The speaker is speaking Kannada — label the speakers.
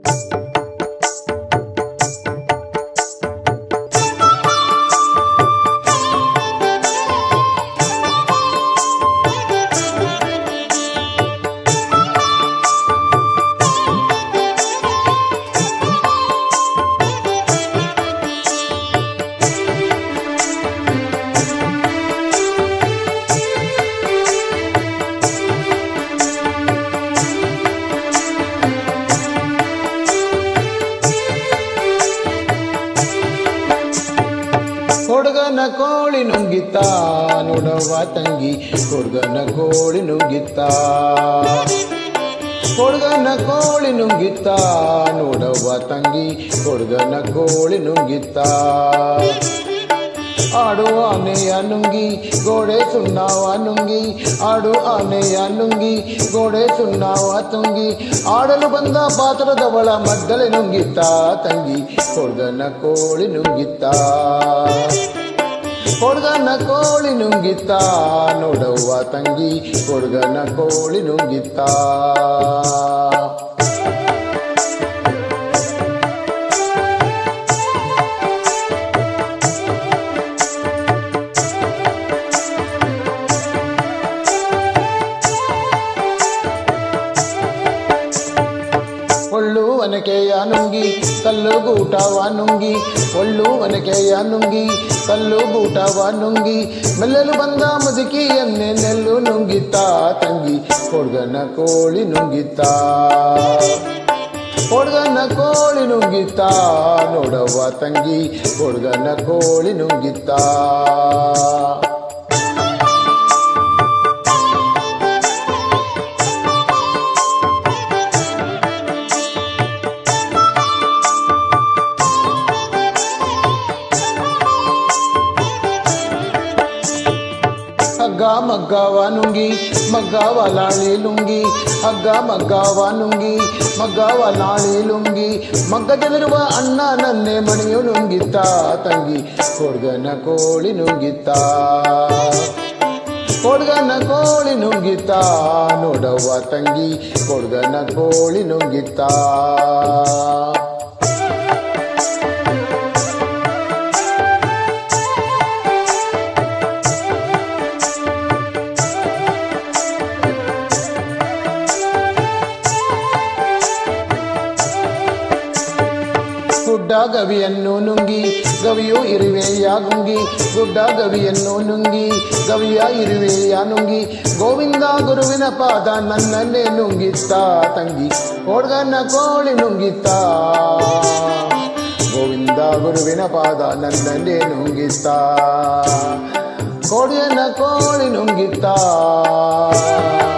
Speaker 1: ಕೊಡ್ಗನ ಕೋಳಿ ನುಂಗಿತ್ತ ನೋಡವ್ವ ತಂಗಿ ಕೊಡ್ಗನ ಕೋಳಿ ನುಂಗಿತ್ತ ಕೊಡ್ಗನ ಕೋಳಿ ನುಂಗಿತ್ತ ನೋಡವ್ವ ತಂಗಿ ಕೊಡ್ಗನ ಕೋಳಿ ನುಂಗಿತ್ತ ಆಡು ಆನೆಯ ನುಂಗಿ ಗೋಡೆ ಸುಣ್ಣಾವ ನುಂಗಿ ಆಡು ಆನೆಯ ನುಂಗಿ ಗೋಡೆ ಸುಣ್ಣಾವ ತುಂಗಿ ಆಡಲು ಬಂದ ಪಾತ್ರದವಳ ಮದ್ದಲೆ ನುಂಗಿತ್ತ ತಂಗಿ ಕೊಡ್ಗನ ಕೋಳಿ ನುಂಗಿತ್ತ ಕೊಡ್ಗನ ಕೋಳಿ ನುಂಗಿತ್ತ ನೋಡವ್ವ ತಂಗಿ ಕೊಡ್ಗನ ಕೋಳಿ ನುಂಗಿತ್ತ ಒಳ್ಳು ಒನಕೆಯ ನುಂಗಿ ಕಲ್ಲು ಗೂಟವ ನುಂಗಿ ಒಳ್ಳು ಒನಕೆಯ ನುಂಗಿ ಕಲ್ಲು ಗೂಟವ ನುಂಗಿ ಮೆಲ್ಲಲು ಬಂದ ಮುದುಕಿಯನ್ನೇ ನೆಲ್ಲು ನುಂಗಿತ್ತ ತಂಗಿ ಕೊಡ್ಗನ ಕೋಳಿ ನುಂಗಿತ್ತ ಕೊಡ್ಗನ ಕೋಳಿ ನುಂಗಿತ್ತ ನೋಡವ್ವ ತಂಗಿ ಕೊಡ್ಗನ ಕೋಳಿ ನುಂಗಿತ್ತ ಹಗ್ಗ ಮಗ್ಗವ ನುಂಗಿ ಮಗ್ಗವ ಲಾಳಿ ಲುಂಗಿ ಹಗ್ಗ ಮಗ್ಗವ ನುಂಗಿ ಮಗ್ಗವ ಲಾಳಿ ಲುಂಗಿ ಮಗ್ಗದಲ್ಲಿರುವ ಅಣ್ಣ ನನ್ನೆ ಮಣಿಯು ನುಂಗಿತ್ತ ತಂಗಿ ಕೊಡ್ಗನ ಕೋಳಿ ನುಂಗಿತ್ತ ಕೊಡ್ಗನ ಕೋಳಿ ನುಂಗಿತ್ತ ನೋಡವ್ವ ತಂಗಿ ಕೊಡ್ಗನ ಕೋಳಿ ನುಂಗಿತ್ತ ಗುಡ್ಡ ಗವಿಯನ್ನು ನುಂಗಿ ಗವಿಯು ಇರುವೆಯ ಗುಂಗಿ ಗುಡ್ಡ ಗವಿಯನ್ನು ನುಂಗಿ ಗವಿಯ ಇರುವೆಯ ನುಂಗಿ ಗೋವಿಂದ ಗುರುವಿನ ಪಾದ ನನ್ನನ್ನೇ ನುಂಗಿತ್ತ ತಂಗಿ ಕೊಡ್ಗನ ಕೋಳಿ ನುಂಗಿತ್ತ ಗೋವಿಂದ ಗುರುವಿನ ಪಾದ ನನ್ನನ್ನೇ ನುಂಗಿತ್ತ ಕೋಡಿಯನ ಕೋಳಿ ನುಂಗಿತ್ತ